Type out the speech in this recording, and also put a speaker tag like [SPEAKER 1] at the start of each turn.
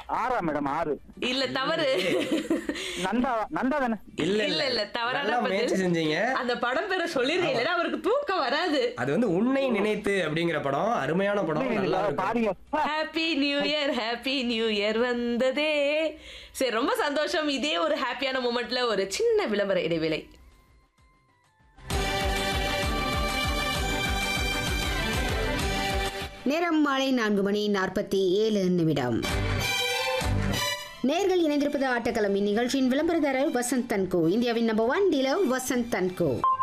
[SPEAKER 1] ஆறா மேடம் ஆறு
[SPEAKER 2] இல்ல தவறு
[SPEAKER 1] நந்தா நந்தா தானே
[SPEAKER 3] இல்ல
[SPEAKER 2] இல்ல இல்ல தவறான
[SPEAKER 3] நல்லா முயற்சி
[SPEAKER 2] பதில்
[SPEAKER 3] செஞ்சீங்க
[SPEAKER 2] அந்த படம் பேரை சொல்லிருக்கேன் இல்லைன்னா அவருக்கு தூக்கம் வராது
[SPEAKER 3] அது வந்து உன்னை நினைத்து அப்படிங்கிற படம் அருமையான படம் நல்லா இருக்கும்
[SPEAKER 1] பாருங்க
[SPEAKER 2] happy new year happy new year வந்ததே சரி ரொம்ப சந்தோஷம் இதே ஒரு ஹாப்பியான மூமெண்ட்ல ஒரு சின்ன விளம்பர இடைவேளை
[SPEAKER 4] நேரம் மாலை நான்கு மணி நாற்பத்தி ஏழு நிமிடம் நேர்கள் இணைந்திருப்பது ஆட்டக்களம் இந்நிகழ்ச்சியின் விளம்பரதாரர் வசந்த் தன்கோ இந்தியாவின் நம்பர் ஒன் டீலர் வசந்த் தன்கோ